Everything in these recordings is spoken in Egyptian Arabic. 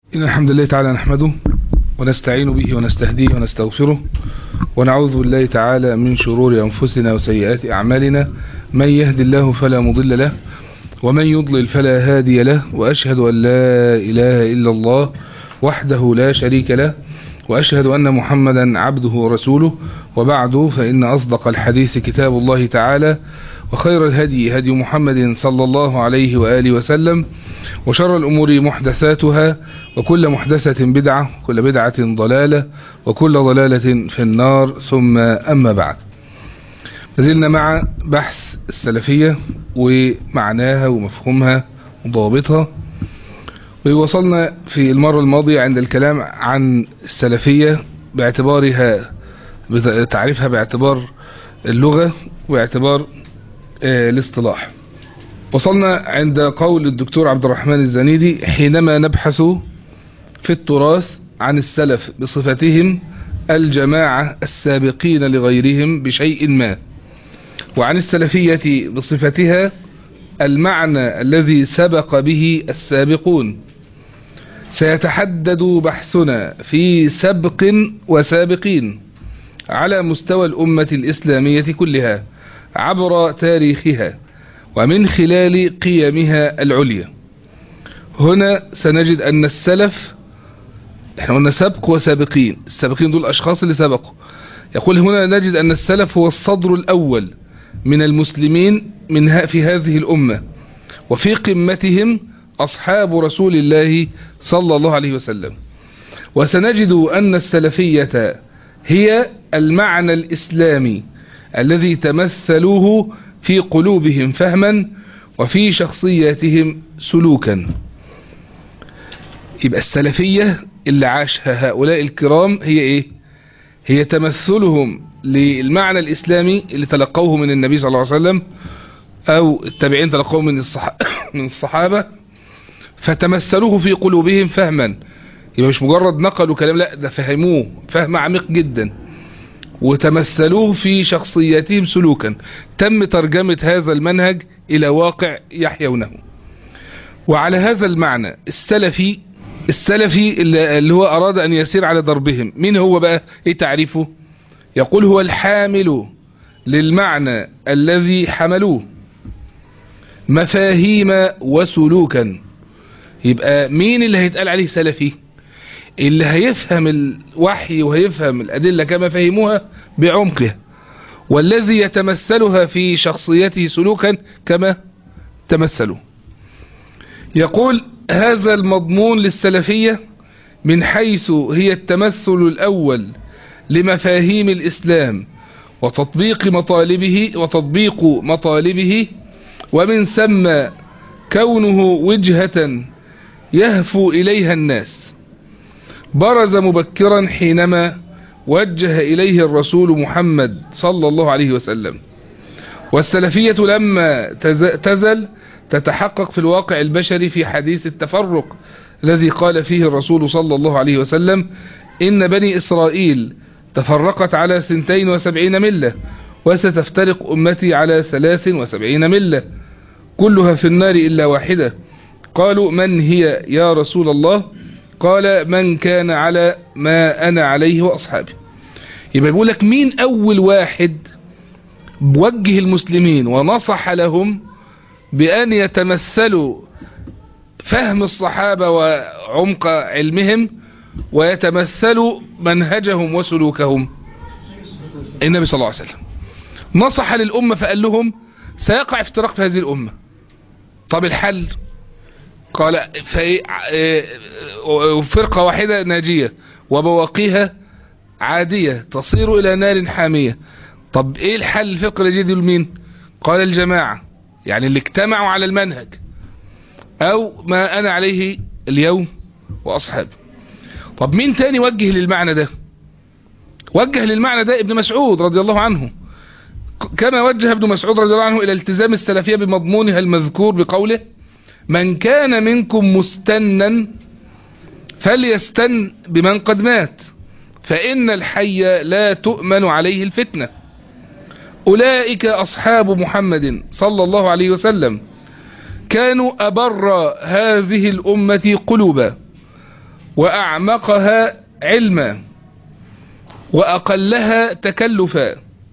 إن الحمد لله تعالى نحمده ونستعين به ونستهديه ونستغفره ونعوذ بالله تعالى من شرور أنفسنا وسيئات أعمالنا من يهد الله فلا مضل له ومن يضلل فلا هادي له وأشهد أن لا إله إلا الله وحده لا شريك له وأشهد أن محمدا عبده ورسوله وبعد فإن أصدق الحديث كتاب الله تعالى وخير الهدي هدي محمد صلى الله عليه وآله وسلم وشر الأمور محدثاتها وكل محدثة بدعة وكل بدعة ضلالة وكل ضلالة في النار ثم أما بعد نزلنا مع بحث السلفية ومعناها ومفهومها وضوابطها ووصلنا في المرة الماضية عند الكلام عن السلفية باعتبارها تعريفها باعتبار اللغة واعتبار الاصطلاح وصلنا عند قول الدكتور عبد الرحمن الزنيدي حينما نبحث في التراث عن السلف بصفتهم الجماعة السابقين لغيرهم بشيء ما وعن السلفية بصفتها المعنى الذي سبق به السابقون سيتحدد بحثنا في سبق وسابقين على مستوى الأمة الإسلامية كلها عبر تاريخها ومن خلال قيمها العليا هنا سنجد أن السلف احنا قلنا سبق وسابقين السابقين دول الأشخاص اللي سبقوا يقول هنا نجد أن السلف هو الصدر الأول من المسلمين من في هذه الأمة وفي قمتهم أصحاب رسول الله صلى الله عليه وسلم وسنجد أن السلفية هي المعنى الإسلامي الذي تمثلوه في قلوبهم فهما وفي شخصياتهم سلوكا يبقى السلفية اللي عاشها هؤلاء الكرام هي ايه هي تمثلهم للمعنى الإسلامي اللي تلقوه من النبي صلى الله عليه وسلم أو التابعين تلقوه من من الصحابة فتمثلوه في قلوبهم فهما يبقى مش مجرد نقلوا كلام لا ده فهموه فهم عميق جدا وتمثلوه في شخصياتهم سلوكا تم ترجمة هذا المنهج إلى واقع يحيونه وعلى هذا المعنى السلفي السلفي اللي هو أراد أن يسير على ضربهم مين هو بقى ايه تعريفه يقول هو الحامل للمعنى الذي حملوه مفاهيم وسلوكا يبقى مين اللي هيتقال عليه سلفي اللي هيفهم الوحي وهيفهم الأدلة كما فهموها بعمقها والذي يتمثلها في شخصيته سلوكا كما تمثلوا يقول هذا المضمون للسلفية من حيث هي التمثل الأول لمفاهيم الإسلام وتطبيق مطالبه وتطبيق مطالبه ومن ثم كونه وجهة يهفو إليها الناس برز مبكرا حينما وجه إليه الرسول محمد صلى الله عليه وسلم والسلفية لما تزل تتحقق في الواقع البشري في حديث التفرق الذي قال فيه الرسول صلى الله عليه وسلم إن بني إسرائيل تفرقت على سنتين وسبعين ملة وستفترق أمتي على ثلاث وسبعين ملة كلها في النار إلا واحدة قالوا من هي يا رسول الله قال من كان على ما أنا عليه وأصحابي يبقى بيقول لك مين أول واحد بوجه المسلمين ونصح لهم بأن يتمثلوا فهم الصحابة وعمق علمهم ويتمثلوا منهجهم وسلوكهم النبي صلى الله عليه وسلم نصح للأمة فقال لهم سيقع افتراق في هذه الأمة طب الحل قال فرقة واحدة ناجية وبواقيها عادية تصير إلى نار حامية طب إيه الحل الفرقة الناجية دي لمين قال الجماعة يعني اللي اجتمعوا على المنهج أو ما أنا عليه اليوم وأصحابي طب مين تاني وجه للمعنى ده وجه للمعنى ده ابن مسعود رضي الله عنه كما وجه ابن مسعود رضي الله عنه إلى التزام السلفية بمضمونها المذكور بقوله من كان منكم مستنا فليستن بمن قد مات فإن الحي لا تؤمن عليه الفتنة أولئك أصحاب محمد صلى الله عليه وسلم كانوا أبر هذه الأمة قلوبا وأعمقها علما وأقلها تكلفا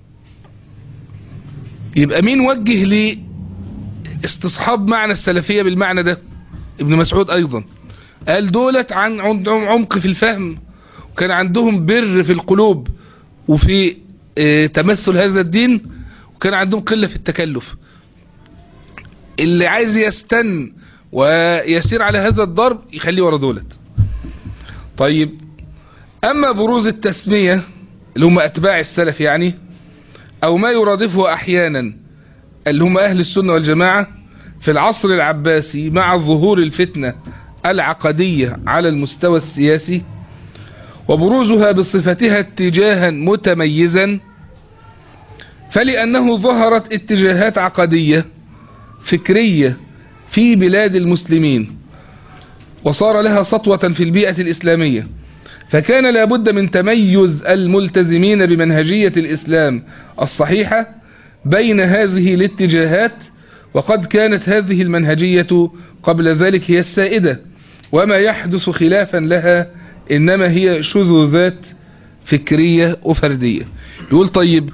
يبقى مين وجه لي استصحاب معنى السلفية بالمعنى ده ابن مسعود أيضا قال دولت عن عندهم عمق في الفهم وكان عندهم بر في القلوب وفي اه تمثل هذا الدين وكان عندهم قلة في التكلف اللي عايز يستن ويسير على هذا الضرب يخليه ورا دولت طيب اما بروز التسمية اللي هم اتباع السلف يعني او ما يرادفه احيانا اللي هم اهل السنة والجماعة في العصر العباسي مع ظهور الفتنة العقدية على المستوى السياسي وبروزها بصفتها اتجاها متميزا فلأنه ظهرت اتجاهات عقدية فكرية في بلاد المسلمين وصار لها سطوة في البيئة الإسلامية فكان لابد من تميز الملتزمين بمنهجية الإسلام الصحيحة بين هذه الاتجاهات وقد كانت هذه المنهجية قبل ذلك هي السائدة وما يحدث خلافا لها إنما هي شذوذات فكرية وفردية يقول طيب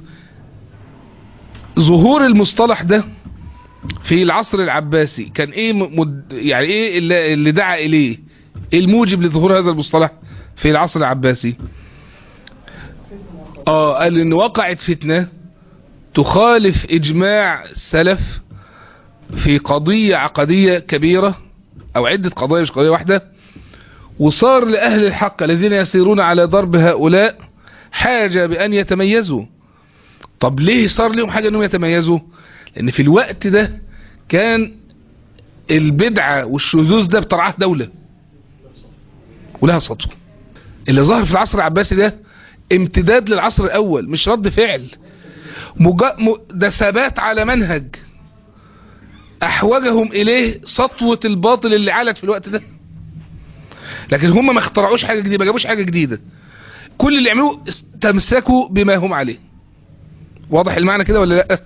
ظهور المصطلح ده في العصر العباسي كان ايه مد... يعني ايه اللي, اللي دعا اليه ايه الموجب لظهور هذا المصطلح في العصر العباسي اه قال ان وقعت فتنة تخالف اجماع السلف في قضية عقدية كبيرة او عدة قضايا مش قضية واحدة وصار لأهل الحق الذين يسيرون على ضرب هؤلاء حاجة بأن يتميزوا طب ليه صار لهم حاجة أنهم يتميزوا لأن في الوقت ده كان البدعة والشذوذ ده بترعاه دولة ولها سطوة اللي ظهر في العصر العباسي ده امتداد للعصر الأول مش رد فعل مجا... م... ده ثبات على منهج أحوجهم إليه سطوة الباطل اللي علت في الوقت ده لكن هم ما اخترعوش حاجة جديدة ما جابوش حاجة جديدة كل اللي عملوه استمسكوا بما هم عليه واضح المعنى كده ولا لا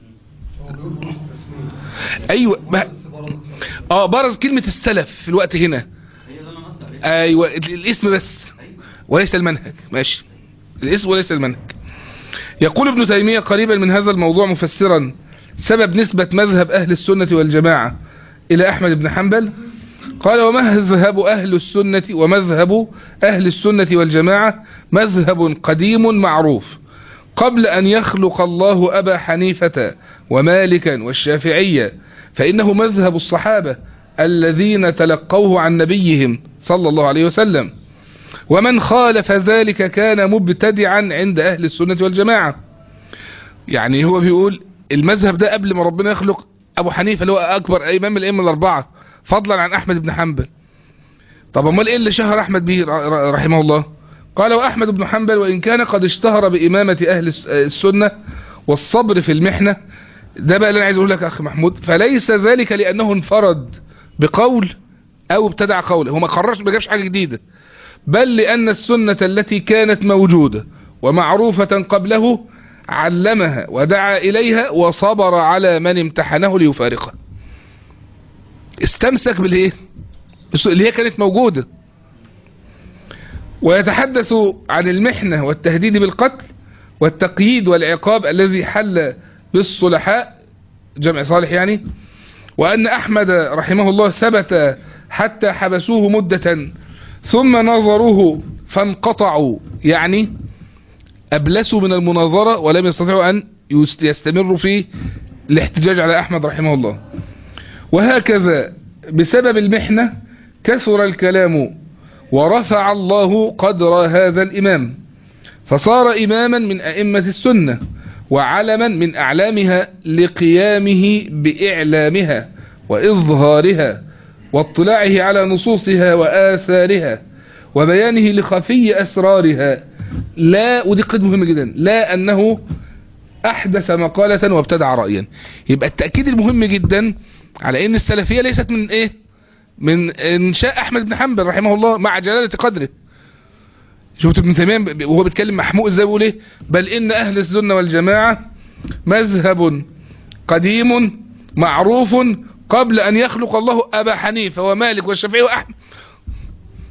ايوه ما اه برز كلمة السلف في الوقت هنا ايوه الاسم بس وليس المنهج ماشي الاسم وليس المنهج يقول ابن تيمية قريبا من هذا الموضوع مفسرا سبب نسبة مذهب اهل السنة والجماعة الى احمد بن حنبل قال ومذهب أهل السنة ومذهب أهل السنة والجماعة مذهب قديم معروف قبل أن يخلق الله أبا حنيفة ومالكا والشافعية فإنه مذهب الصحابة الذين تلقوه عن نبيهم صلى الله عليه وسلم ومن خالف ذلك كان مبتدعا عند أهل السنة والجماعة يعني هو بيقول المذهب ده قبل ما ربنا يخلق أبو حنيفة اللي هو أكبر إمام الأئمة الأربعة فضلا عن أحمد بن حنبل طب امال ايه اللي شهر أحمد به رحمه الله قال وأحمد بن حنبل وإن كان قد اشتهر بإمامة أهل السنة والصبر في المحنة ده بقى اللي أنا عايز أقول لك أخي محمود فليس ذلك لأنه انفرد بقول أو ابتدع قوله هو ما قررش ما جابش حاجة جديدة بل لأن السنة التي كانت موجودة ومعروفة قبله علمها ودعا إليها وصبر على من امتحنه ليفارقه استمسك بالايه اللي هي كانت موجودة ويتحدث عن المحنة والتهديد بالقتل والتقييد والعقاب الذي حل بالصلحاء جمع صالح يعني وأن أحمد رحمه الله ثبت حتى حبسوه مدة ثم نظروه فانقطعوا يعني أبلسوا من المناظرة ولم يستطيعوا أن يستمروا في الاحتجاج على أحمد رحمه الله وهكذا بسبب المحنة كثر الكلام ورفع الله قدر هذا الإمام فصار إماما من أئمة السنة وعلما من أعلامها لقيامه بإعلامها وإظهارها واطلاعه على نصوصها وآثارها وبيانه لخفي أسرارها لا ودي قد مهمة جدا لا أنه أحدث مقالة وابتدع رأيا يبقى التأكيد المهم جدا على ان السلفية ليست من ايه من انشاء احمد بن حنبل رحمه الله مع جلالة قدره شفت ابن تيمية وهو بيتكلم محمود ازاي بيقول ايه بل ان اهل السنة والجماعة مذهب قديم معروف قبل ان يخلق الله ابا حنيفة ومالك والشافعي واحمد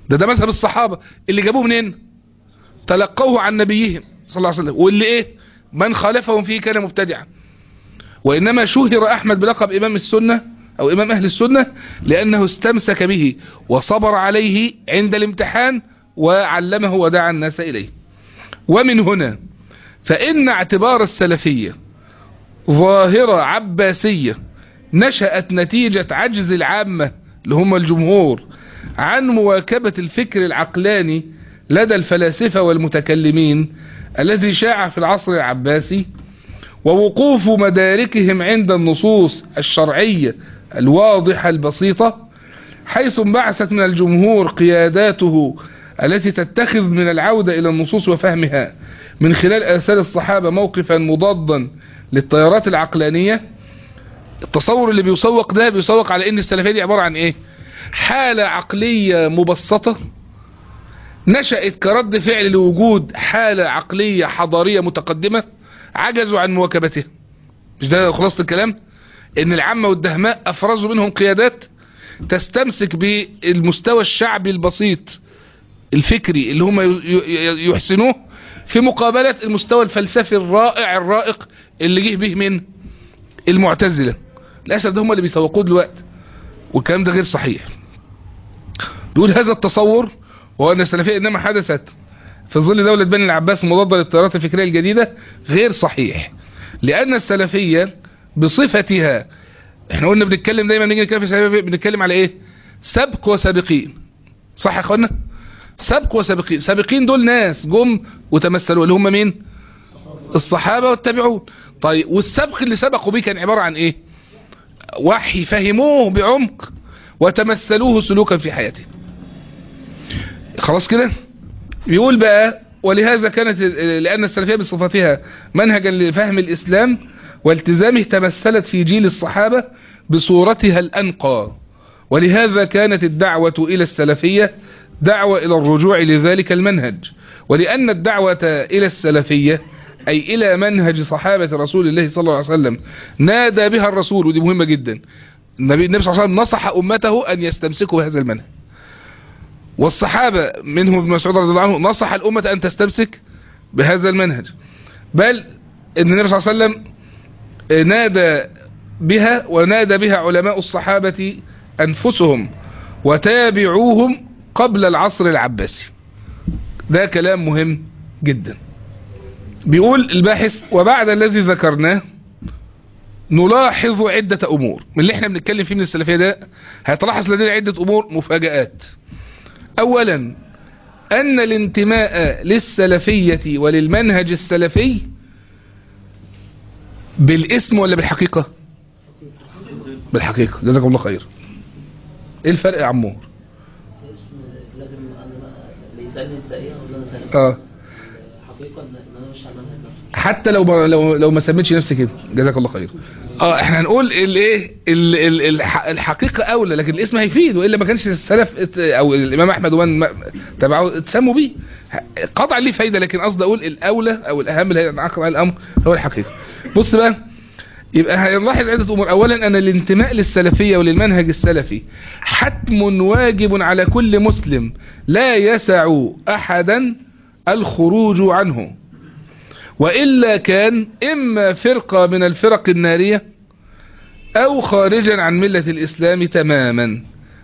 ده ده مذهب الصحابة اللي جابوه منين تلقوه عن نبيهم صلى الله عليه وسلم واللي ايه من خالفهم فيه كان مبتدعا وإنما شهر أحمد بلقب إمام السنة أو إمام أهل السنة لأنه استمسك به وصبر عليه عند الامتحان وعلمه ودعا الناس إليه ومن هنا فإن اعتبار السلفية ظاهرة عباسية نشأت نتيجة عجز العامة اللي هم الجمهور عن مواكبة الفكر العقلاني لدى الفلاسفة والمتكلمين الذي شاع في العصر العباسي ووقوف مداركهم عند النصوص الشرعية الواضحة البسيطة حيث انبعثت من الجمهور قياداته التي تتخذ من العودة إلى النصوص وفهمها من خلال آثار الصحابة موقفا مضادا للتيارات العقلانية التصور اللي بيسوق ده بيسوق على ان السلفية دي عبارة عن ايه حالة عقلية مبسطة نشأت كرد فعل لوجود حالة عقلية حضارية متقدمة عجزوا عن مواكبتها مش ده خلاصة الكلام ان العامة والدهماء افرزوا منهم قيادات تستمسك بالمستوى الشعبي البسيط الفكري اللي هم يحسنوه في مقابلة المستوى الفلسفي الرائع الرائق اللي جه به من المعتزلة للأسف ده هم اللي بيسوقوه دلوقتي والكلام ده غير صحيح بيقول هذا التصور وهو أن السلفية إنما حدثت في ظل دولة بني العباس مضادة للتيارات الفكرية الجديدة غير صحيح لأن السلفية بصفتها احنا قلنا بنتكلم دايما نيجي نتكلم في السلفية بنتكلم على ايه سبق وسابقين صح يا اخوانا سبق وسابقين سابقين دول ناس جم وتمثلوا اللي هم مين الصحابة والتابعون طيب والسبق اللي سبقوا بيه كان عبارة عن ايه وحي فهموه بعمق وتمثلوه سلوكا في حياتهم خلاص كده يقول بقى ولهذا كانت لأن السلفية بصفتها منهجا لفهم الإسلام والتزامه تمثلت في جيل الصحابة بصورتها الأنقى ولهذا كانت الدعوة إلى السلفية دعوة إلى الرجوع لذلك المنهج ولأن الدعوة إلى السلفية أي إلى منهج صحابة رسول الله صلى الله عليه وسلم نادى بها الرسول ودي مهمة جدا النبي النبي صلى الله عليه وسلم نصح أمته أن يستمسكوا بهذا المنهج والصحابة منهم ابن مسعود رضي الله عنه نصح الأمة أن تستمسك بهذا المنهج بل أن النبي صلى الله عليه وسلم نادى بها ونادى بها علماء الصحابة أنفسهم وتابعوهم قبل العصر العباسي ده كلام مهم جدا بيقول الباحث وبعد الذي ذكرناه نلاحظ عدة أمور من اللي احنا بنتكلم فيه من السلفية ده هيتلاحظ لدينا عدة أمور مفاجآت أولا أن الانتماء للسلفية وللمنهج السلفي بالاسم ولا بالحقيقة بالحقيقة جزاكم الله خير ايه الفرق يا عمور اسم لازم انا اللي يسالني انت ايه اقول له انا سالك اه حقيقه ان إن انا مش على المنهج نفسه حتى لو ب... لو لو ما سميتش نفسي كده جزاك الله خير اه احنا هنقول الايه ال... ال... الح... الحقيقه اولى لكن الاسم هيفيد والا ما كانش السلف ات... او الامام احمد ومن ما- تبعه اتسموا بيه قطع ليه فايده لكن قصدي اقول الاولى او الاهم اللي هينعقد على الامر هو الحقيقه بص بقى يبقى هنلاحظ عدة أمور أولا أن الانتماء للسلفية وللمنهج السلفي حتم واجب على كل مسلم لا يسع أحدا الخروج عنه وإلا كان إما فرقة من الفرق النارية أو خارجا عن ملة الإسلام تماما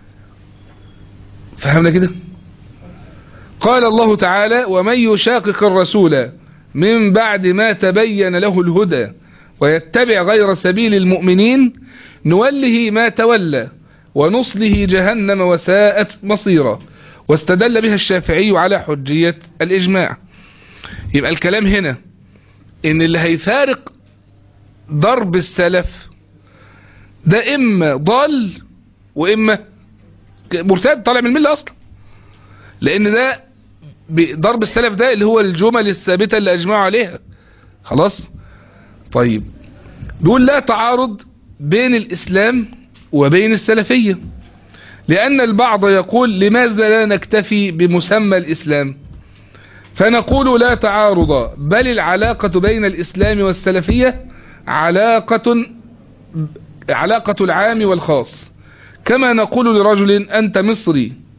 فهمنا كده قال الله تعالى ومن يشاقق الرسول من بعد ما تبين له الهدى ويتبع غير سبيل المؤمنين نوله ما تولى ونصله جهنم وساءت مصيرا واستدل بها الشافعي على حجية الإجماع يبقى الكلام هنا ان اللي هيفارق ضرب السلف ده اما ضال واما مرتد طالع من المله اصلا لان ده ب- ضرب السلف ده اللي هو الجمل الثابته اللي اجمعوا عليها خلاص طيب بيقول لا تعارض بين الاسلام وبين السلفيه لان البعض يقول لماذا لا نكتفي بمسمى الاسلام فنقول لا تعارض بل العلاقة بين الإسلام والسلفية علاقة علاقة العام والخاص كما نقول لرجل أنت مصري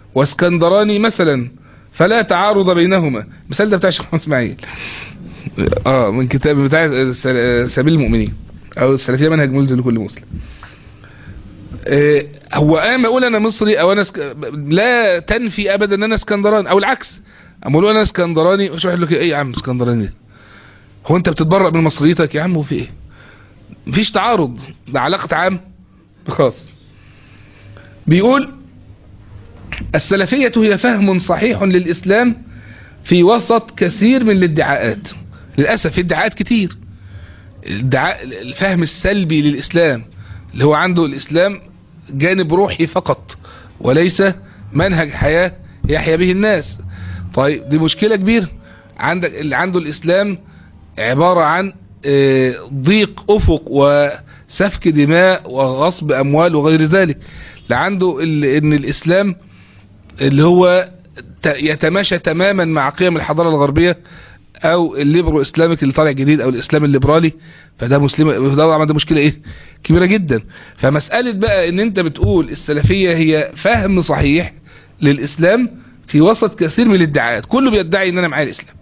واسكندراني مثلا فلا تعارض بينهما مثال ده بتاع الشيخ محمد اسماعيل اه من كتاب بتاع السل- سبيل المؤمنين او السلفيه منهج ملزم لكل مسلم آه، هو انا اقول انا مصري او انا سك... لا تنفي ابدا ان انا اسكندراني او العكس اما اقول انا اسكندراني مش واحد يقول لك ايه يا عم اسكندراني ده؟ هو انت بتتبرأ من مصريتك يا عم وفي ايه مفيش تعارض ده علاقة عام بخاص بيقول السلفية هي فهم صحيح للإسلام في وسط كثير من الادعاءات للأسف في ادعاءات كتير الادعاء الفهم السلبي للإسلام اللي هو عنده الإسلام جانب روحي فقط وليس منهج حياة يحيا به الناس طيب دي مشكلة كبيرة عندك اللي عنده الإسلام عبارة عن آه، ضيق أفق وسفك دماء وغصب أموال وغير ذلك اللي عنده ال- إن الإسلام اللي هو ت- يتماشى تماما مع قيم الحضارة الغربية او الليبرو اسلامك اللي طالع جديد او الاسلام الليبرالي فده مسلم ده طبعا ده مشكله ايه كبيره جدا فمساله بقى ان انت بتقول السلفيه هي فهم صحيح للاسلام في وسط كثير من الادعاءات كله بيدعي ان انا معايا الاسلام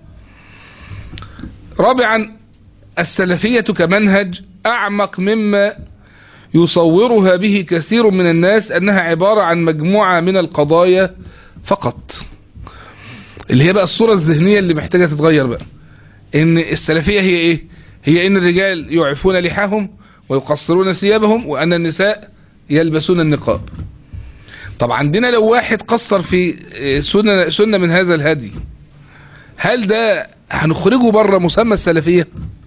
رابعا السلفيه كمنهج اعمق مما يصورها به كثير من الناس انها عباره عن مجموعه من القضايا فقط اللي هي بقى الصورة الذهنية اللي محتاجة تتغير بقى ان السلفية هي ايه هي ان الرجال يعفون لحاهم ويقصرون ثيابهم وان النساء يلبسون النقاب طب عندنا لو واحد قصر في آه، سنة, سنة من هذا الهدي هل ده هنخرجه بره مسمى السلفية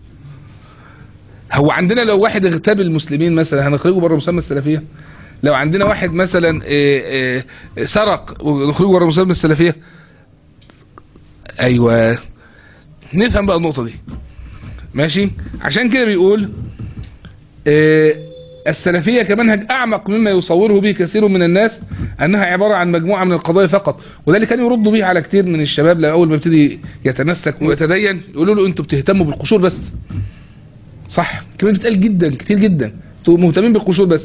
هو عندنا لو واحد اغتاب المسلمين مثلا هنخرجه بره مسمى السلفية لو عندنا واحد مثلا آه، آه، سرق ونخرجه بره مسمى السلفية ايوه نفهم بقى النقطة دي ماشي عشان كده بيقول آه، السلفية كمنهج اعمق مما يصوره به كثير من الناس انها عبارة عن مجموعة من القضايا فقط وده اللي كان يرد به على كتير من الشباب لما اول ما يبتدي يتمسك ويتدين يقولوا له انتوا بتهتموا بالقشور بس صح كمان بتقال جدا كتير جدا انتوا مهتمين بالقشور بس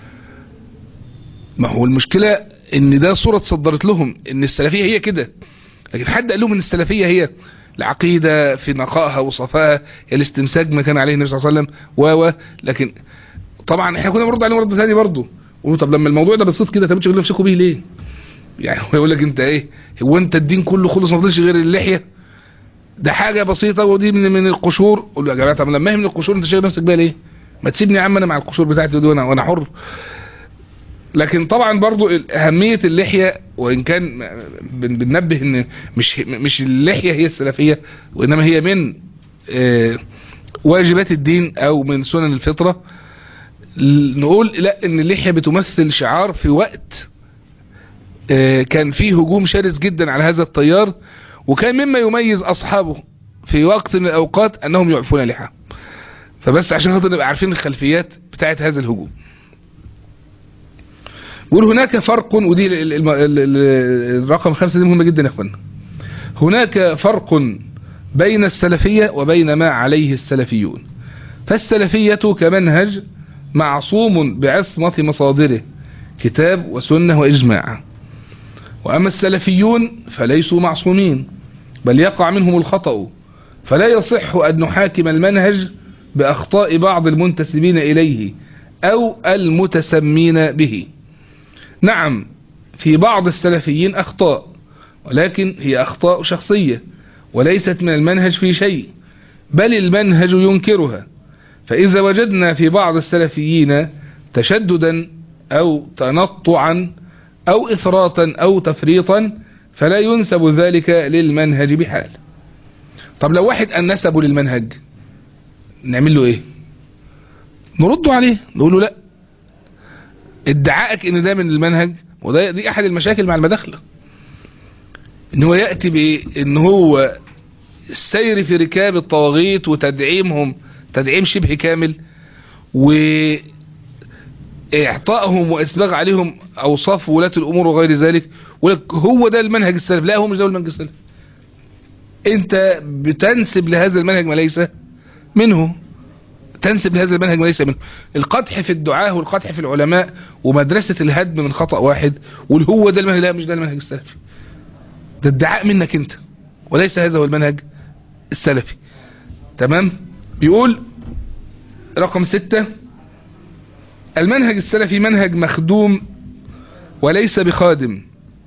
ما هو المشكلة ان ده صورة تصدرت لهم ان السلفية هي كده لكن حد قال لهم ان السلفية هي العقيدة في نقائها وصفائها هي الاستمساك ما كان عليه النبي صلى الله عليه وسلم و و لكن طبعا احنا كنا بنرد عليهم رد ثاني برضه قولوا طب لما الموضوع ده بسيط كده طب بتشغلوا نفسكم بيه ليه يعني هو يقول لك انت ايه هو انت الدين كله خلص ما فضلش غير اللحية ده حاجة بسيطة ودي من من القشور قول له يا جماعة طب لما هي من القشور انت شايل نفسك بيها ليه ما تسيبني يا عم انا مع القشور بتاعتي دي وانا وانا حر لكن طبعا برضو ال- اهمية اللحية وان كان بن- بننبه ان مش مش اللحية هي السلفية وانما هي من آه، واجبات الدين او من سنن الفطرة ل- نقول لا ان اللحية بتمثل شعار في وقت آه، كان فيه هجوم شرس جدا على هذا التيار وكان مما يميز اصحابه في وقت من الاوقات انهم يعفون لحى فبس عشان خاطر نبقى عارفين الخلفيات بتاعت هذا الهجوم بيقول هناك فرق ودي ال- ال- الم- ال- ال- الرقم خمسة دي مهمة جدا يا اخوانا هناك فرق بين السلفية وبين ما عليه السلفيون فالسلفية كمنهج معصوم بعصمة مصادره كتاب وسنة وإجماع وأما السلفيون فليسوا معصومين بل يقع منهم الخطأ فلا يصح أن نحاكم المنهج بأخطاء بعض المنتسبين إليه أو المتسمين به نعم في بعض السلفيين أخطاء ولكن هي أخطاء شخصية وليست من المنهج في شيء بل المنهج ينكرها فإذا وجدنا في بعض السلفيين تشددا أو تنطعا أو إفراطا أو تفريطا فلا ينسب ذلك للمنهج بحال طب لو واحد أنسبه للمنهج نعمل له إيه نرد عليه نقول له لا ادعائك ان ده من المنهج وده دي احد المشاكل مع المداخله ان هو ياتي بان هو السير في ركاب الطواغيت وتدعيمهم تدعيم شبه كامل واعطائهم واسباغ عليهم اوصاف ولاة الامور وغير ذلك ولك هو ده المنهج السلف لا هو مش ده المنهج السلف انت بتنسب لهذا المنهج ما ليس منه تنسب لهذا المنهج ما ليس منه القدح في الدعاة والقدح في العلماء ومدرسة الهدم من خطأ واحد واللي هو ده المنهج لا مش ده المنهج السلفي ده ادعاء منك انت وليس هذا هو المنهج السلفي تمام بيقول رقم ستة المنهج السلفي منهج مخدوم وليس بخادم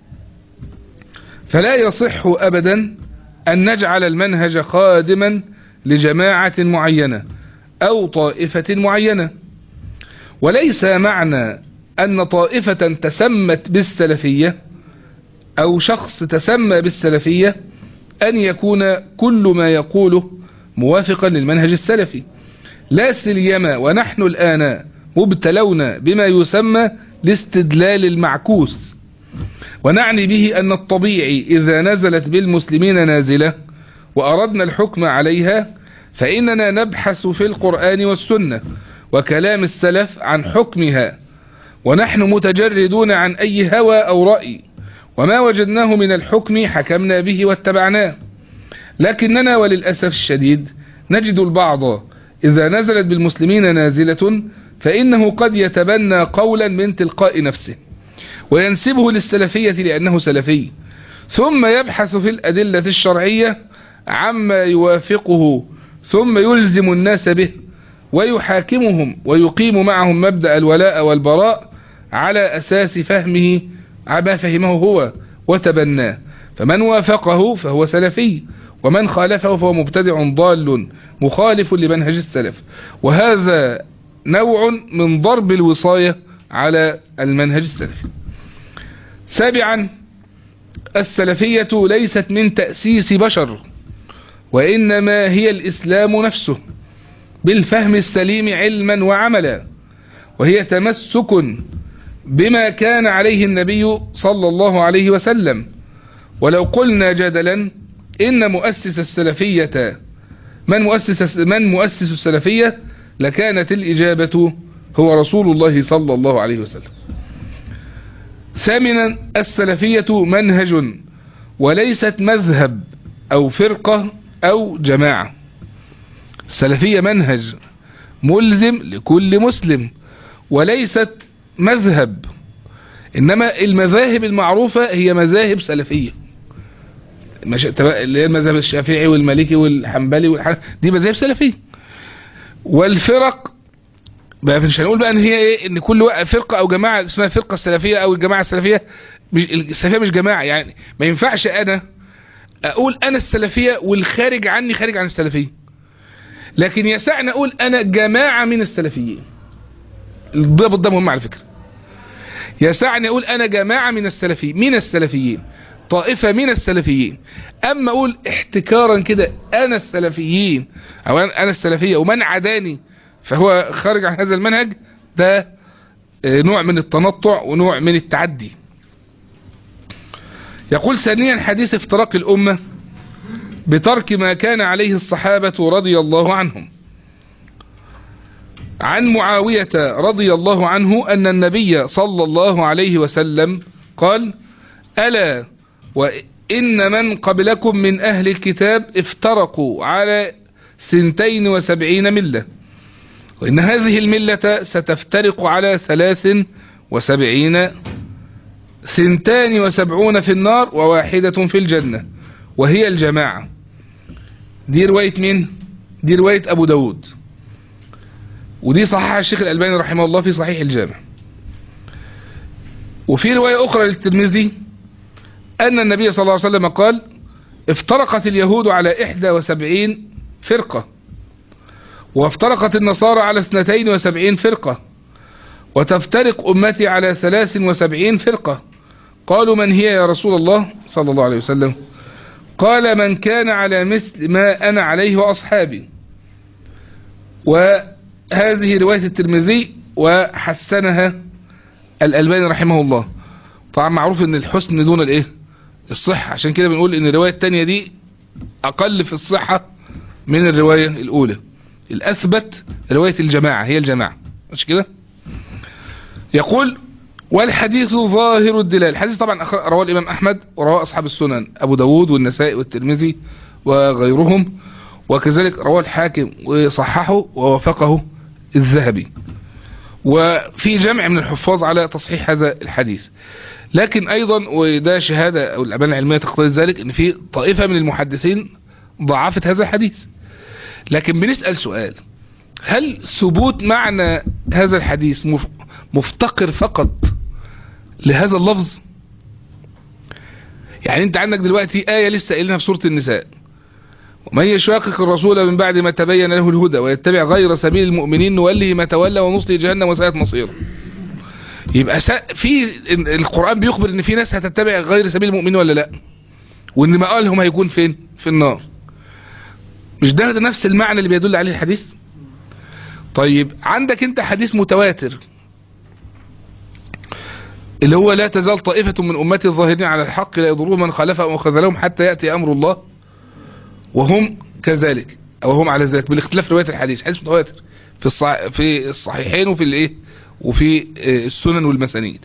فلا يصح أبدا أن نجعل المنهج خادما لجماعة معينة أو طائفة معينة وليس معنى أن طائفة تسمت بالسلفية أو شخص تسمى بالسلفية أن يكون كل ما يقوله موافقا للمنهج السلفي لا سيما ونحن الآن مبتلون بما يسمى الاستدلال المعكوس ونعني به أن الطبيعي إذا نزلت بالمسلمين نازلة وأردنا الحكم عليها فإننا نبحث في القرآن والسنة وكلام السلف عن حكمها ونحن متجردون عن أي هوى أو رأي وما وجدناه من الحكم حكمنا به واتبعناه لكننا وللأسف الشديد نجد البعض إذا نزلت بالمسلمين نازلة فإنه قد يتبنى قولا من تلقاء نفسه وينسبه للسلفية لأنه سلفي ثم يبحث في الأدلة الشرعية عما يوافقه ثم يلزم الناس به ويحاكمهم ويقيم معهم مبدأ الولاء والبراء على أساس فهمه عما فهمه هو وتبناه فمن وافقه فهو سلفي ومن خالفه فهو مبتدع ضال مخالف لمنهج السلف وهذا نوع من ضرب الوصاية على المنهج السلفي سابعا السلفية ليست من تأسيس بشر وإنما هي الإسلام نفسه بالفهم السليم علما وعملا وهي تمسك بما كان عليه النبي صلى الله عليه وسلم ولو قلنا جدلا إن مؤسس السلفية من مؤسس, من مؤسس السلفية لكانت الإجابة هو رسول الله صلى الله عليه وسلم ثامنا السلفية منهج وليست مذهب أو فرقة أو جماعة السلفية منهج ملزم لكل مسلم وليست مذهب إنما المذاهب المعروفة هي مذاهب سلفية مش... اللي هي المذهب الشافعي والمالكي والحنبلي والح... دي مذاهب سلفية والفرق بقى مش هنقول بقى ان هي ايه ان كل فرقة او جماعة اسمها الفرقة السلفية او الجماعة السلفية مش السلفية مش جماعة يعني ما ينفعش انا اقول انا السلفية والخارج عني خارج عن السلفية لكن يسعني اقول انا جماعة من السلفيين الضبط ده مهم على فكرة يسعني اقول انا جماعة من السلفيين من السلفيين طائفة من السلفيين اما اقول احتكارا كده انا السلفيين او انا السلفية ومن عداني فهو خارج عن هذا المنهج ده نوع من التنطع ونوع من التعدي يقول ثانيا حديث افتراق الأمة بترك ما كان عليه الصحابة رضي الله عنهم عن معاوية رضي الله عنه أن النبي صلى الله عليه وسلم قال ألا وإن من قبلكم من أهل الكتاب افترقوا على سنتين وسبعين ملة وإن هذه الملة ستفترق على ثلاث وسبعين سنتان وسبعون في النار وواحدة في الجنة وهي الجماعة دي رواية مين دي رواية أبو داود ودي صححها الشيخ الألباني رحمه الله في صحيح الجامع وفي رواية أخرى للترمذي أن النبي صلى الله عليه وسلم قال افترقت اليهود على إحدى وسبعين فرقة وافترقت النصارى على اثنتين وسبعين فرقة وتفترق أمتي على ثلاث وسبعين فرقة قالوا من هي يا رسول الله صلى الله عليه وسلم قال من كان على مثل ما أنا عليه وأصحابي وهذه رواية الترمذي وحسنها الألباني رحمه الله طبعا معروف ان الحسن دون الايه الصحة عشان كده بنقول ان الرواية التانية دي اقل في الصحة من الرواية الاولى الاثبت رواية الجماعة هي الجماعة مش كده يقول والحديث ظاهر الدلال الحديث طبعا رواه الامام احمد ورواه اصحاب السنن ابو داود والنسائي والترمذي وغيرهم وكذلك رواه الحاكم وصححه ووافقه الذهبي وفي جمع من الحفاظ على تصحيح هذا الحديث لكن ايضا وده شهادة او الابان العلمية تقتضي ذلك ان في طائفة من المحدثين ضعفت هذا الحديث لكن بنسأل سؤال هل ثبوت معنى هذا الحديث مف- مفتقر فقط لهذا اللفظ يعني انت عندك دلوقتي آية لسه قايلينها في سورة النساء ومن يشاقق الرسول من بعد ما تبين له الهدى ويتبع غير سبيل المؤمنين نوله ما تولى ونصلي جهنم وساءت مصيره يبقى سا في ال- القرآن بيخبر ان في ناس هتتبع غير سبيل المؤمنين ولا لا وان مآلهم هيكون فين في النار مش ده, ده نفس المعنى اللي بيدل عليه الحديث طيب عندك انت حديث متواتر اللي هو لا تزال طائفة من أمتي الظاهرين على الحق لا يضرهم من خالفهم وخذلهم حتى يأتي أمر الله وهم كذلك أو هم على ذلك بالاختلاف رواية الحديث حديث متواتر في الصح... في الصحيحين وفي الايه وفي آه، السنن والمسانيد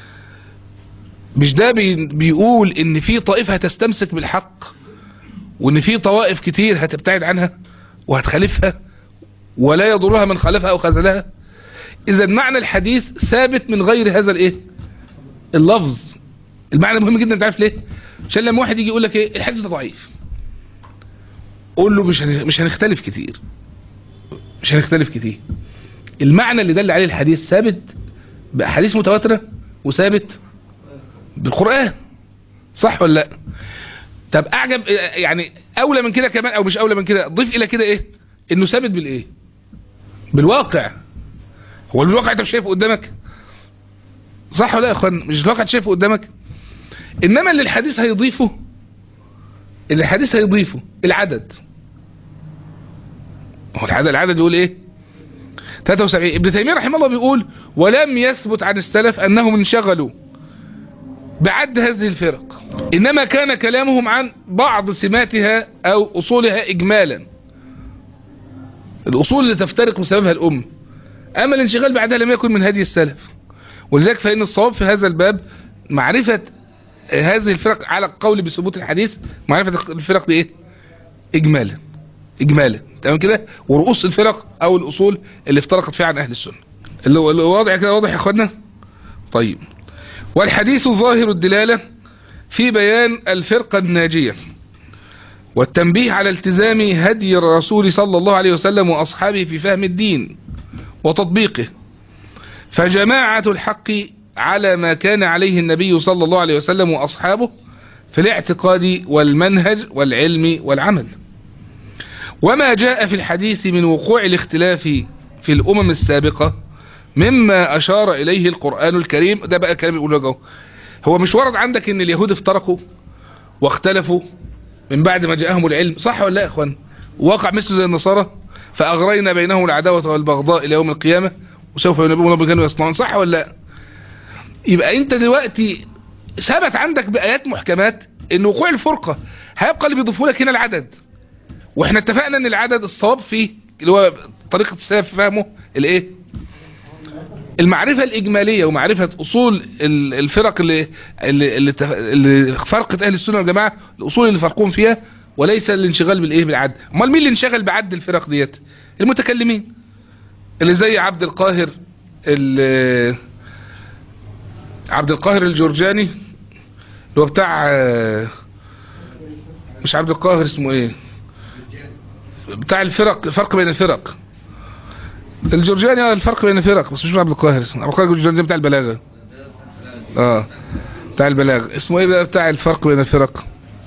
مش ده بي... بيقول ان في طائفة هتستمسك بالحق وان في طوائف كتير هتبتعد عنها وهتخالفها ولا يضرها من خالفها او خذلها اذا معنى الحديث ثابت من غير هذا الايه اللفظ المعنى مهم جدا انت عارف ليه عشان لما واحد يجي يقول لك ايه الحديث ده ضعيف قول له مش هن- مش هنختلف كتير مش هنختلف كتير المعنى اللي دل عليه الحديث ثابت بأحاديث متواترة وثابت بالقرآن صح ولا لا طب اعجب يعني اولى من كده كمان او مش اولى من كده ضيف الى كده ايه انه ثابت بالايه بالواقع هو الواقع انت مش شايفه قدامك صح ولا لا يا اخوان مش الواقع انت شايفه قدامك انما اللي الحديث هيضيفه اللي الحديث هيضيفه العدد هو العدد العدد بيقول ايه 73 ابن تيمية رحمه الله بيقول ولم يثبت عن السلف انهم انشغلوا بعد هذه الفرق انما كان كلامهم عن بعض سماتها او اصولها اجمالا الاصول اللي تفترق بسببها الام اما الانشغال بعدها لم يكن من هدي السلف ولذلك فان الصواب في هذا الباب معرفة هذه الفرق على القول بثبوت الحديث معرفة الفرق دي ايه اجمالا اجمالا تمام كده ورؤوس الفرق او الاصول اللي افترقت فيها عن اهل السنة اللي هو اللي هو واضح كده واضح يا اخوانا طيب والحديث ظاهر الدلالة في بيان الفرقة الناجية والتنبيه على التزام هدي الرسول صلى الله عليه وسلم وأصحابه في فهم الدين وتطبيقه فجماعة الحق على ما كان عليه النبي صلى الله عليه وسلم وأصحابه في الاعتقاد والمنهج والعلم والعمل وما جاء في الحديث من وقوع الاختلاف في الأمم السابقة مما أشار إليه القرآن الكريم ده بقى كلام يقول وجهه هو مش ورد عندك ان اليهود افترقوا واختلفوا من بعد ما جاءهم العلم صح ولا لا يا اخوان واقع مثل زي النصارى فأغرينا بينهم العداوة والبغضاء إلى يوم القيامة وسوف ينبئون ربهم كانوا يصنعون صح ولا لا يبقى انت دلوقتي ثبت عندك بآيات محكمات ان وقوع الفرقة هيبقى اللي بيضيفوا لك هنا العدد واحنا اتفقنا ان العدد الصواب فيه اللي هو طريقة السلف في فهمه الايه المعرفة الإجمالية ومعرفة أصول ال- الفرق اللي اللي, اللي, تف- اللي فرقت أهل السنة والجماعة الأصول اللي فرقون فيها وليس الانشغال بالإيه بالعد أمال مين اللي انشغل بعد الفرق ديت المتكلمين اللي زي عبد القاهر ال- عبد القاهر الجرجاني اللي هو بتاع آه، مش عبد القاهر اسمه ايه بتاع الفرق الفرق بين الفرق الجرجاني آه، الفرق بين الفرق بس مش عبد القاهر اسمه عبد القاهر الجرجاني ده بتاع البلاغة اه بتاع البلاغة اسمه ايه بقى بتاع الفرق بين الفرق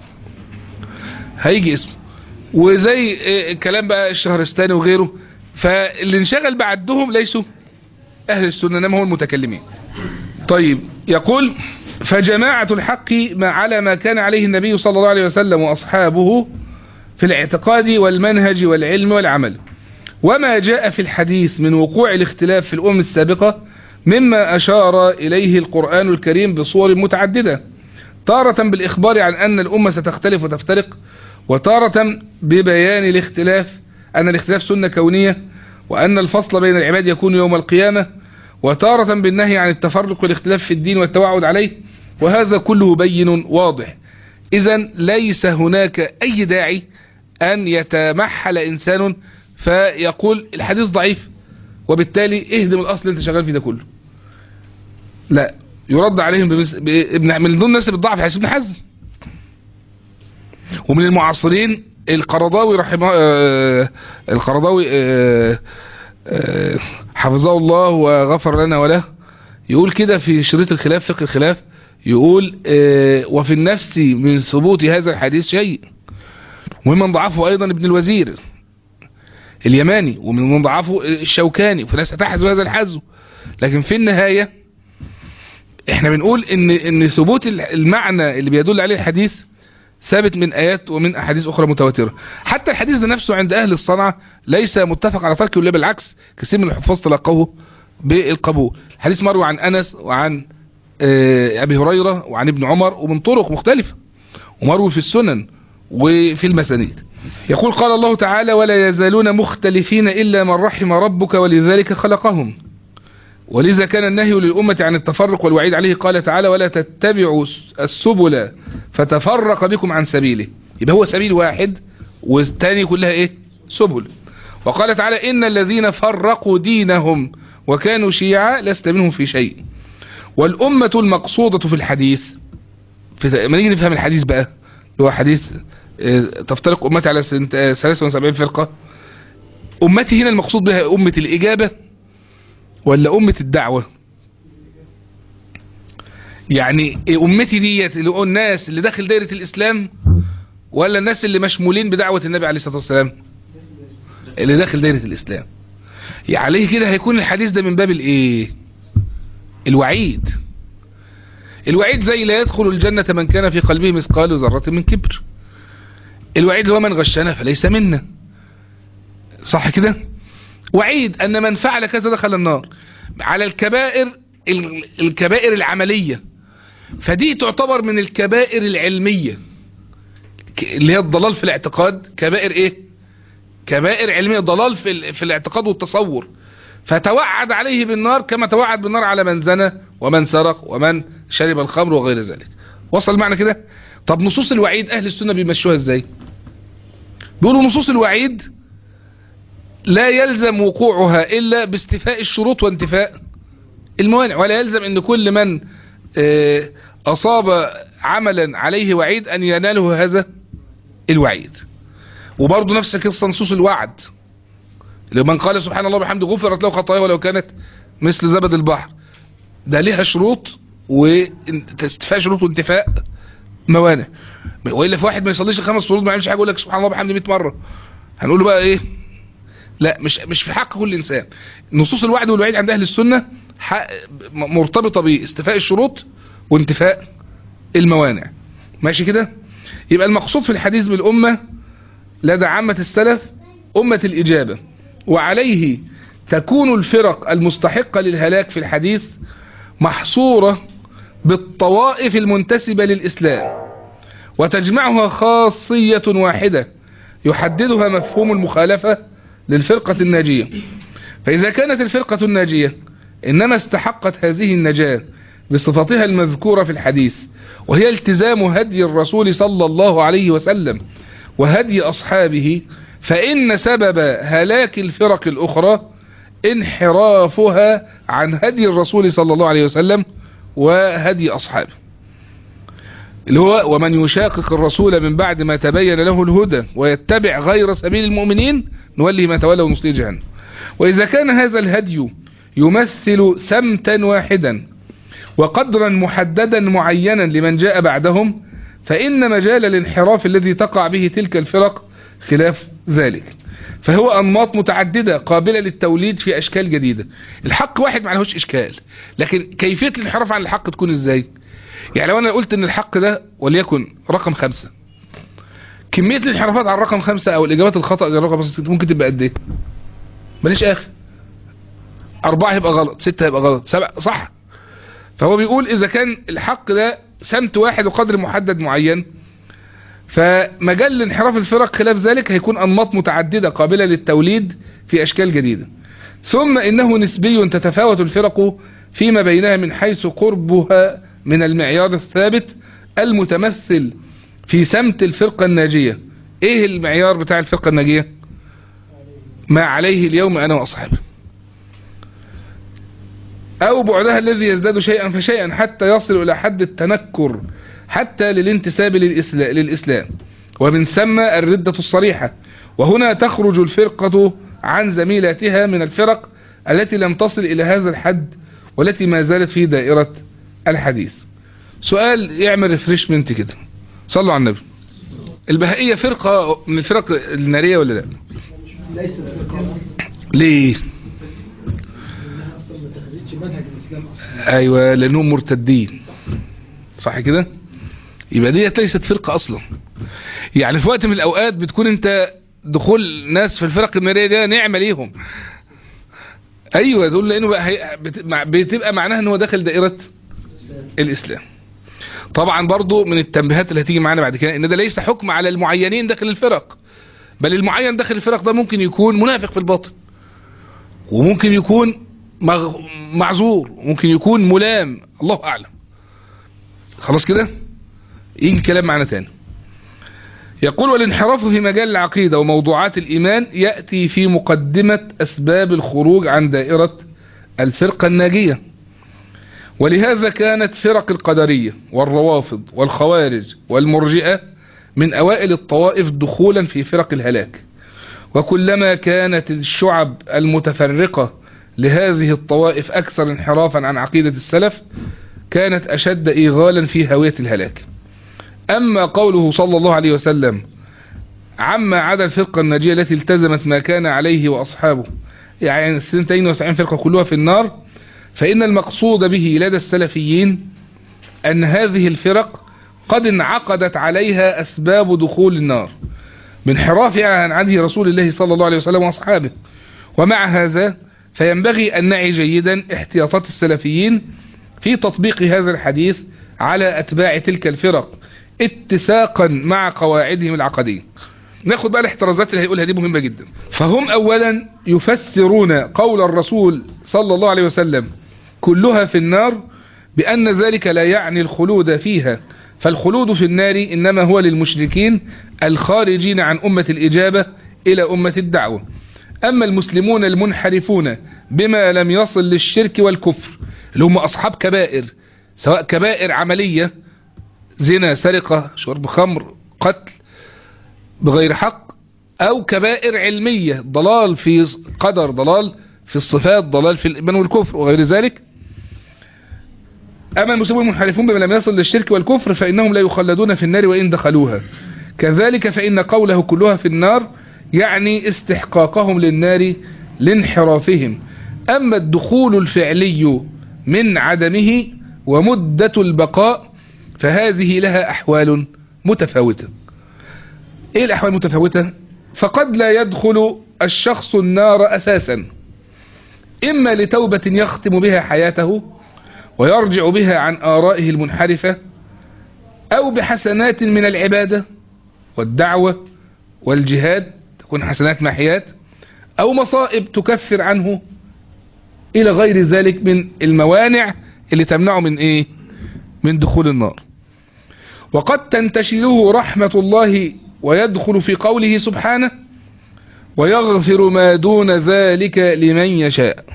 هيجي اسمه وزي إيه الكلام بقى الشهرستاني وغيره فاللي انشغل بعدهم ليسوا اهل السنة انما هم المتكلمين طيب يقول فجماعة الحق ما على ما كان عليه النبي صلى الله عليه وسلم واصحابه في الاعتقاد والمنهج والعلم والعمل وما جاء في الحديث من وقوع الاختلاف في الأمم السابقة مما أشار إليه القرآن الكريم بصور متعددة تارة بالإخبار عن أن الأمة ستختلف وتفترق وتارة ببيان الاختلاف أن الاختلاف سنة كونية وأن الفصل بين العباد يكون يوم القيامة وتارة بالنهي عن التفرق والاختلاف في الدين والتوعد عليه وهذا كله بين واضح إذا ليس هناك أي داعي ان يتمحل انسان فيقول الحديث ضعيف وبالتالي اهدم الاصل اللي انت شغال فيه ده كله لا يرد عليهم بمس... بابن من ضمن الناس اللي بتضعف حديث ابن حزم ومن المعاصرين القرضاوي رحمه آه القرضاوي آه آه حفظه الله وغفر لنا وله يقول كده في شريط الخلاف فقه الخلاف يقول آه وفي النفس من ثبوت هذا الحديث شيء وممن ضعفه ايضا ابن الوزير اليماني ومن ضعفه الشوكاني وفي ناس تحزوا هذا الحزو لكن في النهاية احنا بنقول ان ان ثبوت المعنى اللي بيدل عليه الحديث ثابت من ايات ومن احاديث اخرى متواترة حتى الحديث ده نفسه عند اهل الصنعة ليس متفق على تركه ولا بالعكس كثير من الحفاظ تلقوه بالقبول الحديث مروي عن انس وعن ابي هريرة وعن ابن عمر ومن طرق مختلفة ومروي في السنن وفي المسانيد يقول قال الله تعالى ولا يزالون مختلفين إلا من رحم ربك ولذلك خلقهم ولذا كان النهي للأمة عن التفرق والوعيد عليه قال تعالى ولا تتبعوا السبل فتفرق بكم عن سبيله يبقى هو سبيل واحد والتاني كلها ايه سبل وقال تعالى إن الذين فرقوا دينهم وكانوا شيعا لست منهم في شيء والأمة المقصودة في الحديث في ما نيجي نفهم الحديث بقى هو حديث تفترق أمتي على 73 فرقة أمتي هنا المقصود بها أمة الإجابة ولا أمة الدعوة يعني أمتي ديت اللي هو الناس اللي داخل دائرة الإسلام ولا الناس اللي مشمولين بدعوة النبي عليه الصلاة والسلام اللي داخل دائرة الإسلام يعني عليه كده هيكون الحديث ده من باب الإيه الوعيد الوعيد زي لا يدخل الجنة من كان في قلبه مثقال ذرة من كبر الوعيد هو من غشنا فليس منا صح كده وعيد ان من فعل كذا دخل النار على الكبائر الكبائر العملية فدي تعتبر من الكبائر العلمية اللي هي الضلال في الاعتقاد كبائر ايه كبائر علمية ضلال في, في الاعتقاد والتصور فتوعد عليه بالنار كما توعد بالنار على من زنى ومن سرق ومن شرب الخمر وغير ذلك وصل معنى كده طب نصوص الوعيد اهل السنة بيمشوها ازاي بيقولوا نصوص الوعيد لا يلزم وقوعها الا باستفاء الشروط وانتفاء الموانع ولا يلزم ان كل من اصاب عملا عليه وعيد ان يناله هذا الوعيد وبرضه نفس قصة نصوص الوعد لمن قال سبحان الله بحمد غفرت له خطايا ولو كانت مثل زبد البحر ده ليها شروط واستفاء شروط وانتفاء موانع والا في واحد ما يصليش خمس فروض ما يعملش حاجه يقول لك سبحان الله بحمد 100 مره هنقول له بقى ايه لا مش مش في حق كل انسان نصوص الوعد والوعيد عند اهل السنه مرتبطه باستفاء الشروط وانتفاء الموانع ماشي كده يبقى المقصود في الحديث بالامه لدى عامه السلف امه الاجابه وعليه تكون الفرق المستحقه للهلاك في الحديث محصوره بالطوائف المنتسبة للإسلام وتجمعها خاصية واحدة يحددها مفهوم المخالفة للفرقة الناجية فإذا كانت الفرقة الناجية إنما استحقت هذه النجاة بصفتها المذكورة في الحديث وهي التزام هدي الرسول صلى الله عليه وسلم وهدي أصحابه فإن سبب هلاك الفرق الأخرى انحرافها عن هدي الرسول صلى الله عليه وسلم وهدي أصحابه اللي هو ومن يشاقق الرسول من بعد ما تبين له الهدى ويتبع غير سبيل المؤمنين نولي ما تولى ونصلي جهنم وإذا كان هذا الهدي يمثل سمتا واحدا وقدرا محددا معينا لمن جاء بعدهم فإن مجال الانحراف الذي تقع به تلك الفرق خلاف ذلك فهو أنماط متعددة قابلة للتوليد في أشكال جديدة الحق واحد ما لهوش إشكال لكن كيفية الانحراف عن الحق تكون إزاي يعني لو أنا قلت أن الحق ده وليكن رقم خمسة كمية الانحرافات عن رقم خمسة أو الإجابات الخطأ على رقم خمسة ممكن تبقى قد إيه ماليش آخر أربعة يبقى غلط ستة يبقى غلط سبعة صح فهو بيقول إذا كان الحق ده سمت واحد وقدر محدد معين فمجال انحراف الفرق خلاف ذلك هيكون أنماط متعددة قابلة للتوليد في أشكال جديدة ثم إنه نسبي تتفاوت الفرق فيما بينها من حيث قربها من المعيار الثابت المتمثل في سمت الفرقة الناجية ايه المعيار بتاع الفرقة الناجية ما عليه اليوم انا واصحابي او بعدها الذي يزداد شيئا فشيئا حتى يصل الى حد التنكر حتى للانتساب للإسلا- للاسلام ومن ثم الردة الصريحة وهنا تخرج الفرقة عن زميلاتها من الفرق التي لم تصل الى هذا الحد والتي ما زالت في دائرة الحديث سؤال يعمل ريفريشمنت كده صلوا على النبي البهائية فرقة من الفرق النارية ولا لا ليست فرقة أصلا ليه لأنها أصلا ما اتخذتش منهج الإسلام أصلا ايوه لانهم مرتدين صح كده يبقى ديت ليست فرقة اصلا يعني في وقت من الاوقات بتكون انت دخول ناس في الفرق النارية دي نعمة ليهم ايوه تقول لانه بقى هي بت- مع- بتبقى معناها ان هو داخل دائرة الاسلام طبعا برضو من التنبيهات اللي هتيجي معانا بعد كده ان ده ليس حكم على المعينين داخل الفرق بل المعين داخل الفرق ده ممكن يكون منافق في الباطن وممكن يكون مغ... معذور ممكن يكون ملام الله اعلم خلاص كده يجي كلام معنا تاني يقول والانحراف في مجال العقيدة وموضوعات الإيمان يأتي في مقدمة أسباب الخروج عن دائرة الفرقة الناجية ولهذا كانت فرق القدرية والروافض والخوارج والمرجئة من أوائل الطوائف دخولا في فرق الهلاك وكلما كانت الشعب المتفرقة لهذه الطوائف أكثر انحرافا عن عقيدة السلف كانت أشد إيغالا في هوية الهلاك أما قوله صلى الله عليه وسلم عما عدا الفرقة الناجية التي التزمت ما كان عليه وأصحابه يعني السنتين وسبعين فرقة كلها في النار فإن المقصود به لدى السلفيين أن هذه الفرق قد انعقدت عليها أسباب دخول النار بانحرافها عن عهد رسول الله صلى الله عليه وسلم وأصحابه ومع هذا فينبغي أن نعي جيدا احتياطات السلفيين في تطبيق هذا الحديث على أتباع تلك الفرق اتساقا مع قواعدهم العقدية ناخد بقى الاحترازات اللي هيقولها دي مهمة جدا فهم أولا يفسرون قول الرسول صلى الله عليه وسلم كلها في النار بأن ذلك لا يعني الخلود فيها فالخلود في النار إنما هو للمشركين الخارجين عن أمة الإجابة إلى أمة الدعوة أما المسلمون المنحرفون بما لم يصل للشرك والكفر اللي هم أصحاب كبائر سواء كبائر عملية زنا سرقة شرب خمر قتل بغير حق أو كبائر علمية ضلال في قدر ضلال في الصفات ضلال في الإيمان والكفر وغير ذلك أما المسلمون المنحرفون بما لم يصل للشرك والكفر فإنهم لا يخلدون في النار وإن دخلوها كذلك فإن قوله كلها في النار يعني استحقاقهم للنار لانحرافهم أما الدخول الفعلي من عدمه ومدة البقاء فهذه لها أحوال متفاوتة إيه الأحوال المتفاوتة فقد لا يدخل الشخص النار أساسا إما لتوبة يختم بها حياته ويرجع بها عن آرائه المنحرفة أو بحسنات من العبادة والدعوة والجهاد تكون حسنات محيات أو مصائب تكفر عنه إلى غير ذلك من الموانع اللي تمنعه من إيه من دخول النار وقد تنتشله رحمة الله ويدخل في قوله سبحانه ويغفر ما دون ذلك لمن يشاء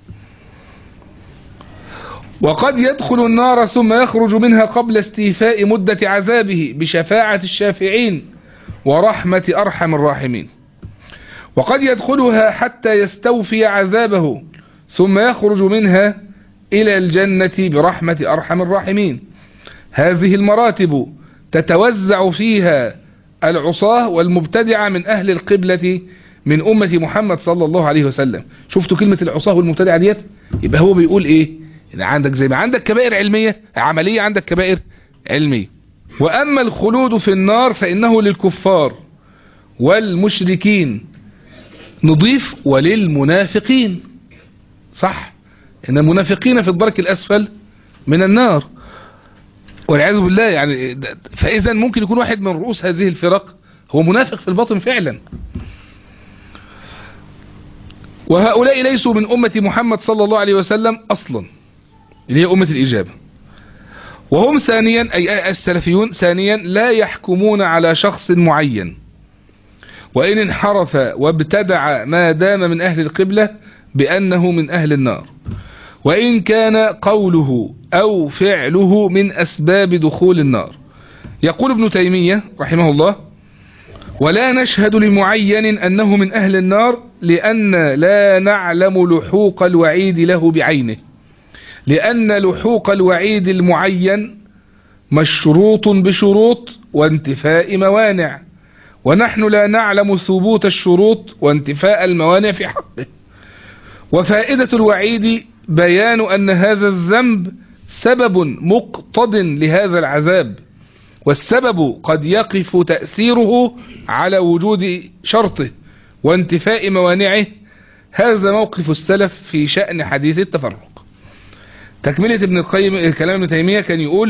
وقد يدخل النار ثم يخرج منها قبل استيفاء مدة عذابه بشفاعة الشافعين ورحمة أرحم الراحمين وقد يدخلها حتى يستوفي عذابه ثم يخرج منها إلى الجنة برحمة أرحم الراحمين هذه المراتب تتوزع فيها العصاة والمبتدعة من أهل القبلة من أمة محمد صلى الله عليه وسلم شفتوا كلمة العصاة والمبتدعة ديت يبقى هو بيقول إيه إن عندك زي ما عندك كبائر علمية عملية عندك كبائر علمية وأما الخلود في النار فإنه للكفار والمشركين نضيف وللمنافقين صح إن المنافقين في الدرك الأسفل من النار والعياذ بالله يعني فإذا ممكن يكون واحد من رؤوس هذه الفرق هو منافق في الباطن فعلا وهؤلاء ليسوا من أمة محمد صلى الله عليه وسلم أصلا اللي هي أمة الإجابة وهم ثانيا أي السلفيون ثانيا لا يحكمون على شخص معين وإن انحرف وابتدع ما دام من أهل القبلة بأنه من أهل النار وإن كان قوله أو فعله من أسباب دخول النار يقول ابن تيمية رحمه الله ولا نشهد لمعين أنه من أهل النار لأن لا نعلم لحوق الوعيد له بعينه لأن لحوق الوعيد المعين مشروط بشروط وانتفاء موانع ونحن لا نعلم ثبوت الشروط وانتفاء الموانع في حقه وفائدة الوعيد بيان أن هذا الذنب سبب مقتض لهذا العذاب والسبب قد يقف تأثيره على وجود شرطه وانتفاء موانعه هذا موقف السلف في شأن حديث التفرق تكملة ابن القيم كلام ابن تيمية كان يقول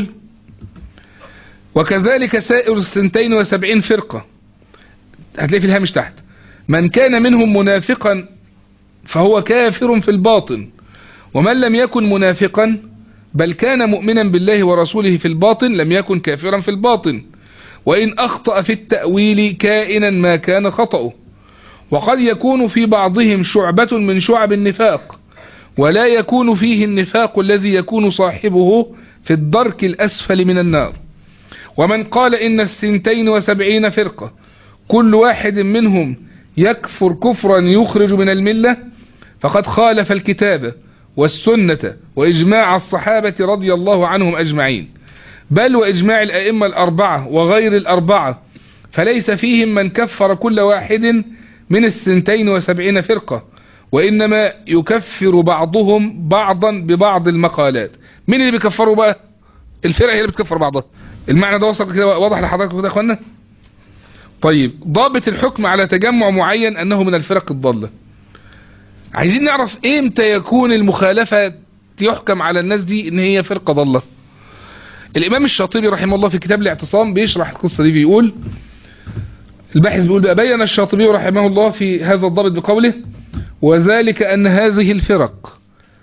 وكذلك سائر السنتين وسبعين فرقة هتلاقي في الهامش تحت من كان منهم منافقا فهو كافر في الباطن ومن لم يكن منافقا بل كان مؤمنا بالله ورسوله في الباطن لم يكن كافرا في الباطن وإن أخطأ في التأويل كائنا ما كان خطأه وقد يكون في بعضهم شعبة من شعب النفاق ولا يكون فيه النفاق الذي يكون صاحبه في الدرك الأسفل من النار ومن قال إن السنتين وسبعين فرقة كل واحد منهم يكفر كفرا يخرج من الملة فقد خالف الكتاب والسنة وإجماع الصحابة رضي الله عنهم أجمعين بل وإجماع الأئمة الأربعة وغير الأربعة فليس فيهم من كفر كل واحد من السنتين وسبعين فرقة وإنما يكفر بعضهم بعضا ببعض المقالات مين اللي بيكفروا بقى الفرقة هي اللي بتكفر بعضها المعنى ده وصل كده واضح لحضراتكم كده يا اخوانا طيب ضابط الحكم على تجمع معين أنه من الفرق الضالة عايزين نعرف امتى يكون المخالفة يحكم على الناس دي ان هي فرقة ضالة الامام الشاطبي رحمه الله في كتاب الاعتصام بيشرح القصة دي بيقول الباحث بيقول بقى بين الشاطبي رحمه الله في هذا الضابط بقوله وذلك ان هذه الفرق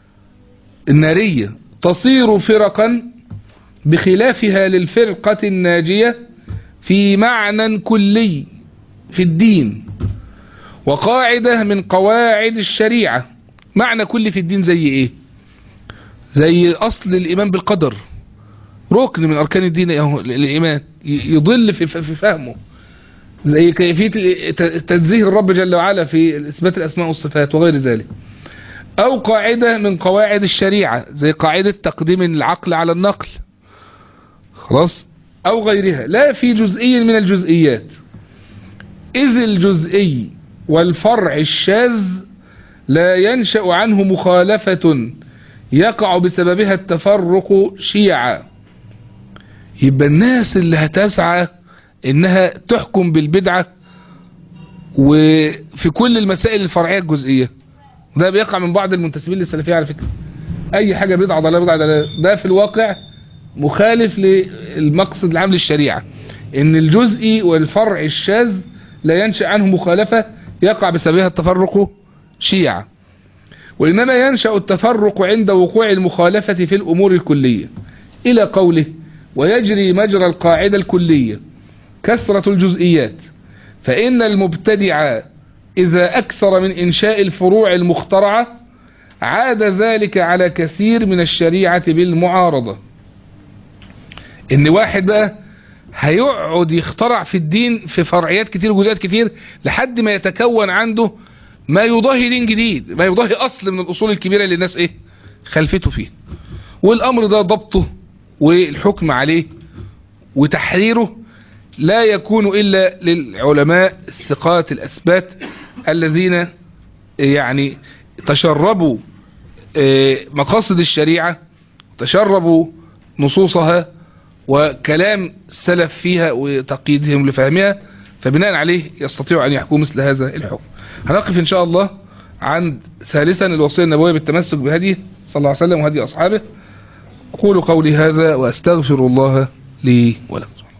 النارية تصير فرقا بخلافها للفرقة الناجية في معنى كلي في الدين وقاعدة من قواعد الشريعة معنى كل في الدين زي ايه زي اصل الايمان بالقدر ركن من اركان الدين الايمان يضل في في فهمه زي كيفية تنزيه الرب جل وعلا في اثبات الاسماء والصفات وغير ذلك او قاعدة من قواعد الشريعة زي قاعدة تقديم العقل على النقل خلاص او غيرها لا في جزئي من الجزئيات اذ الجزئي والفرع الشاذ لا ينشأ عنه مخالفة يقع بسببها التفرق شيعا يبقى الناس اللي هتسعى انها تحكم بالبدعة وفي كل المسائل الفرعية الجزئية ده بيقع من بعض المنتسبين للسلفية على فكرة اي حاجة بدعة ضلالة بدعة ضلالة ده في الواقع مخالف للمقصد العام للشريعة ان الجزئي والفرع الشاذ لا ينشأ عنه مخالفة يقع بسببها التفرق شيعة وإنما ينشأ التفرق عند وقوع المخالفة في الأمور الكلية إلى قوله ويجري مجرى القاعدة الكلية كثرة الجزئيات فإن المبتدع إذا أكثر من إنشاء الفروع المخترعة عاد ذلك على كثير من الشريعة بالمعارضة إن واحد بقى هيقعد يخترع في الدين في فرعيات كتير وجزئيات كتير لحد ما يتكون عنده ما يضاهي دين جديد ما يضاهي أصل من الأصول الكبيرة اللي الناس إيه خلفته فيه والأمر ده ضبطه والحكم عليه وتحريره لا يكون إلا للعلماء الثقات الأثبات الذين يعني تشربوا مقاصد الشريعة تشربوا نصوصها وكلام السلف فيها وتقييدهم لفهمها فبناء عليه يستطيع أن يحكم مثل هذا الحكم هنقف إن شاء الله عند ثالثا الوصية النبوية بالتمسك بهديه صلى الله عليه وسلم وهدي أصحابه أقول قولي هذا وأستغفر الله لي ولكم